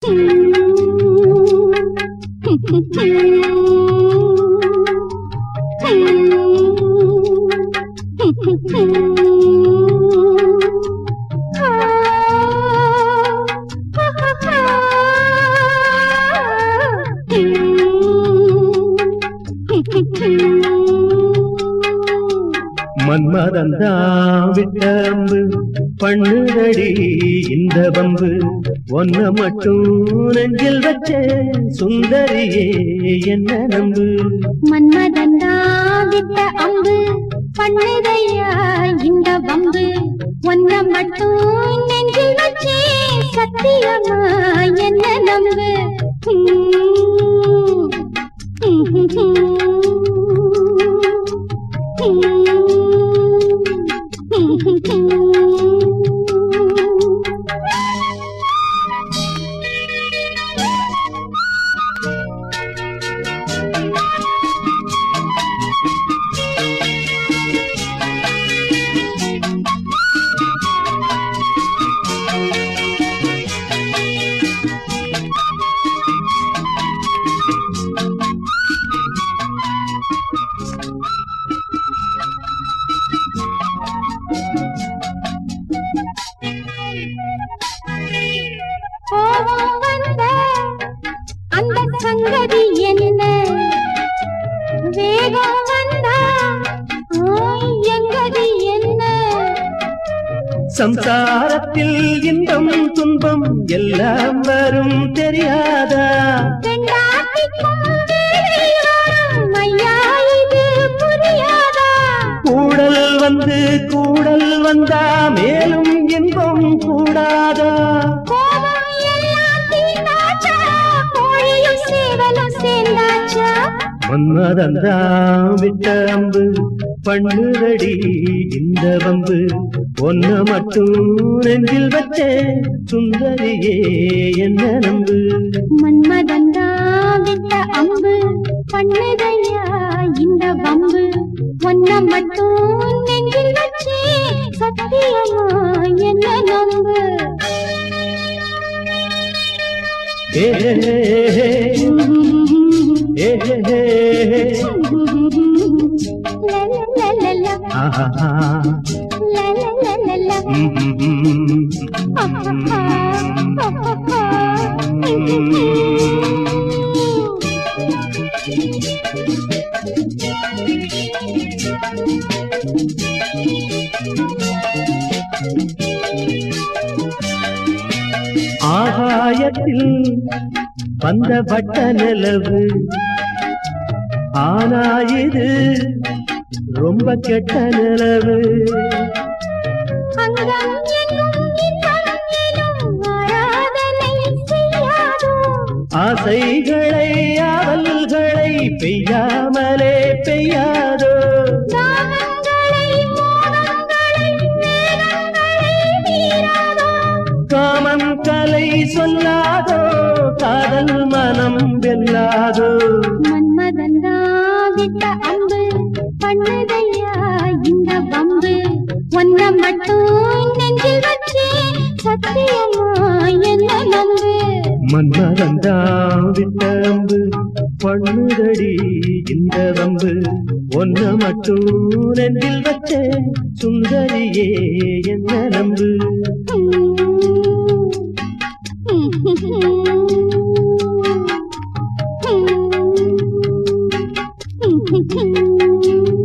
மன்மதந்தா விட்டம்பு பண்ணுதடி இந்த பம்பு ஒன்ன மட்டும் நெஞ்சில் வச்ச சுந்தரியே என்ன நம்பு மன்மதந்தா விட்ட அம்பு பண்ணுதையா இந்த வம்பு ஒன்ன மட்டும் நெஞ்சில் வச்சே சத்தியமா என்ன நம்பு கோபம் வந்த அந்த சங்கதி என்ன வேகம் வந்தா ஆய், எங்கதி என்ன சம்சாரத்தில் இன்பம் துன்பம் எல்லாம் வரும் தெரியாதா பெண்டாட்டிக்கும் வேலை வரும் ஐயா இது புரியாதா கூடல் வந்து கூடல் வந்தா மேலும் இன்பம் கூடாதா கோபம் எல்லாம் தீர்ந்தாச்சா கோழியும் சேவலும் சேர்ந்தாச்சா மன்மதந்தா விட்ட அம்பு பண்ணுதடி இந்த வம்பு ஒன்ன மட்டும் நெஞ்சில் வச்ச சுந்தரியே என்ன நம்பு மன்மதந்தா விட்ட அம்பு பண்ணுதையா இந்த வம்பு ஒன்ன மட்டும் நெஞ்சில் வச்சே சத்தியமா என்ன நம்பு ஏ ஏ ஏ லலலலல, ஆஹா லலலலல, அப்பப்பா, அப்பப்பா. ஆகாயத்தில் வந்த பட்ட நிலவு ஆனா இது ரொம்ப கெட்ட நிலவு அங்கம் எங்கும் இன்பம் எனும் ஆராதனை செய்யாதோ ஆசைகளை ஆவல்களை பெய்யாமலே பெய்யாதோ தாகங்களை மோகங்களை வேதங்களை மீறாதோ காமன் கலை சொல்லாதோ காதல் மனம் வெல்லாதோ மன்மதந்தா விட்ட அம்பு பண்ணுதையா இந்த வம்பு ஒன்ன மட்டும் நெஞ்சில் வச்சே சத்தியமா என்ன நம்பு மன்மதந்தா விட்டம்பு பண்ணுதடி இந்த வம்பு ஒன்ன மட்டும் நெஞ்சில் வச்ச சுந்தரியே என்ன நம்பு Mm-hmm.